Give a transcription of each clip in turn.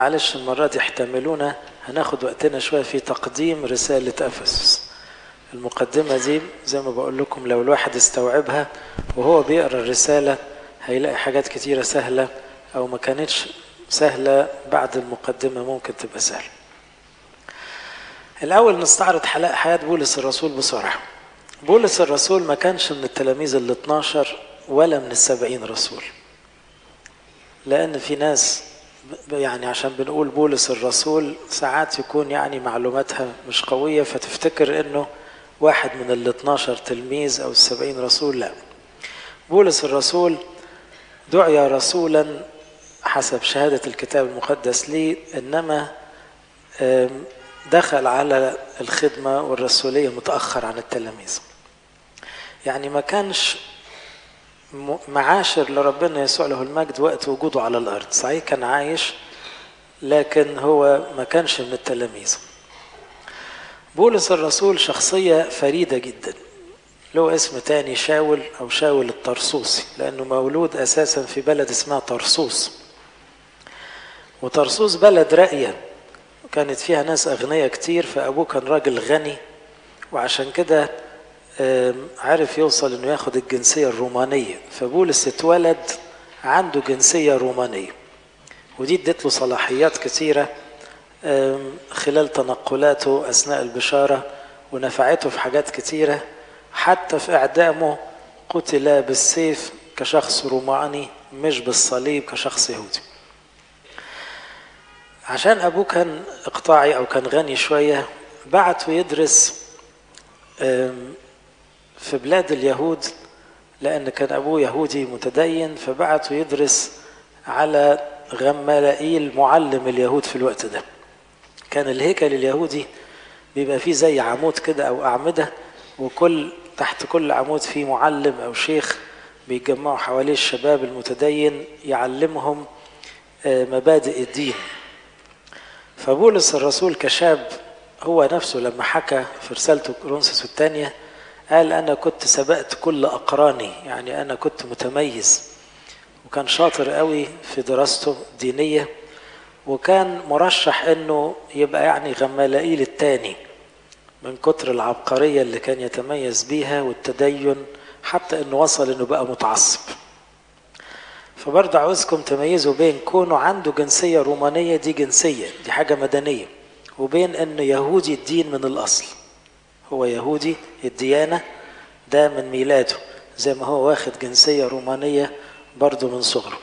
معلش المرة دي احتملونا هناخد وقتنا شوية في تقديم رسالة أفسس المقدمة دي زي ما بقول لكم لو الواحد استوعبها وهو بيقرأ الرسالة هيلاقي حاجات كتيرة سهلة أو ما كانتش سهلة بعد المقدمة ممكن تبقى سهلة الأول نستعرض حياة بولس الرسول بسرعة بولس الرسول ما كانش من التلاميذ ال 12 ولا من السبعين رسول لأن في ناس يعني عشان بنقول بولس الرسول ساعات يكون يعني معلوماتها مش قوية فتفتكر انه واحد من ال 12 تلميذ او السبعين رسول لا بولس الرسول دعي رسولا حسب شهادة الكتاب المقدس لي انما دخل على الخدمة والرسولية متأخر عن التلاميذ يعني ما كانش معاشر لربنا يسوع له المجد وقت وجوده على الارض صحيح كان عايش لكن هو ما كانش من التلاميذ بولس الرسول شخصية فريدة جدا له اسم تاني شاول أو شاول الطرسوسي لأنه مولود أساسا في بلد اسمها طرسوس وطرسوس بلد راقية كانت فيها ناس أغنياء كتير فأبوه كان راجل غني وعشان كده عرف يوصل انه ياخد الجنسيه الرومانيه فبولس اتولد عنده جنسيه رومانيه ودي ادت له صلاحيات كثيره خلال تنقلاته اثناء البشاره ونفعته في حاجات كثيره حتى في اعدامه قتل بالسيف كشخص روماني مش بالصليب كشخص يهودي عشان ابوه كان اقطاعي او كان غني شويه بعته يدرس في بلاد اليهود لأن كان أبوه يهودي متدين فبعته يدرس على غمالائيل معلم اليهود في الوقت ده كان الهيكل اليهودي بيبقى فيه زي عمود كده أو أعمدة وكل تحت كل عمود فيه معلم أو شيخ بيتجمعوا حواليه الشباب المتدين يعلمهم مبادئ الدين فبولس الرسول كشاب هو نفسه لما حكى في رسالته كورنثوس الثانيه قال أنا كنت سبقت كل أقراني يعني أنا كنت متميز وكان شاطر قوي في دراسته الدينية وكان مرشح أنه يبقى يعني غمالائيل الثاني من كتر العبقرية اللي كان يتميز بيها والتدين حتى أنه وصل أنه بقى متعصب فبرضه عاوزكم تميزوا بين كونه عنده جنسية رومانية دي جنسية دي حاجة مدنية وبين أنه يهودي الدين من الأصل هو يهودي الديانة ده من ميلاده زي ما هو واخد جنسية رومانية برضه من صغره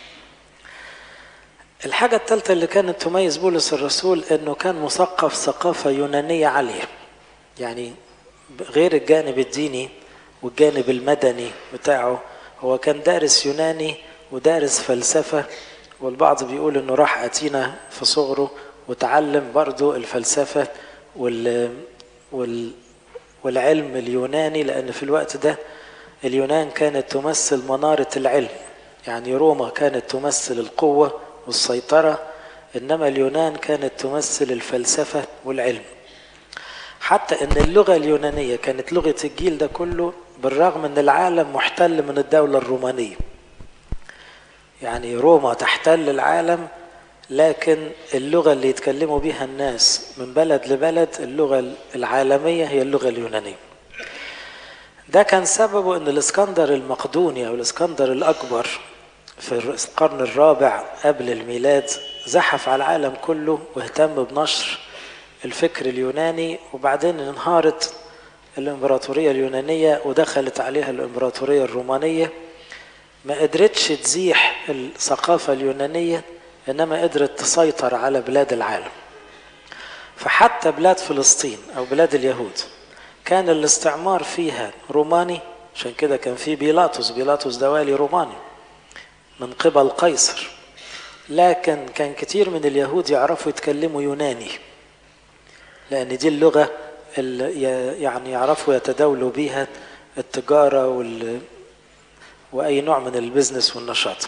الحاجة الثالثة اللي كانت تميز بولس الرسول انه كان مثقف ثقافة يونانية عالية يعني غير الجانب الديني والجانب المدني بتاعه هو كان دارس يوناني ودارس فلسفة والبعض بيقول انه راح اتينا في صغره وتعلم برضه الفلسفة وال وال والعلم اليوناني لأن في الوقت ده اليونان كانت تمثل منارة العلم يعني روما كانت تمثل القوة والسيطرة إنما اليونان كانت تمثل الفلسفة والعلم حتى إن اللغة اليونانية كانت لغة الجيل ده كله بالرغم إن العالم محتل من الدولة الرومانية يعني روما تحتل العالم لكن اللغة اللي يتكلموا بها الناس من بلد لبلد اللغة العالمية هي اللغة اليونانية ده كان سببه ان الاسكندر المقدوني او الاسكندر الاكبر في القرن الرابع قبل الميلاد زحف على العالم كله واهتم بنشر الفكر اليوناني وبعدين انهارت الامبراطورية اليونانية ودخلت عليها الامبراطورية الرومانية ما قدرتش تزيح الثقافة اليونانية انما قدرت تسيطر على بلاد العالم فحتى بلاد فلسطين او بلاد اليهود كان الاستعمار فيها روماني عشان كده كان في بيلاطس بيلاطس ده والي روماني من قبل قيصر لكن كان كتير من اليهود يعرفوا يتكلموا يوناني لان دي اللغه اللي يعني يعرفوا يتداولوا بيها التجاره وال واي نوع من البزنس والنشاط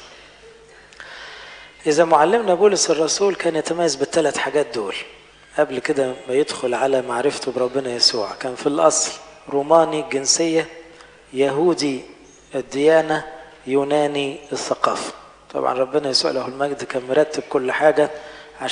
إذا معلمنا بولس الرسول كان يتميز بالثلاث حاجات دول قبل كده ما يدخل على معرفته بربنا يسوع كان في الأصل روماني الجنسية يهودي الديانة يوناني الثقافة طبعا ربنا يسوع له المجد كان مرتب كل حاجة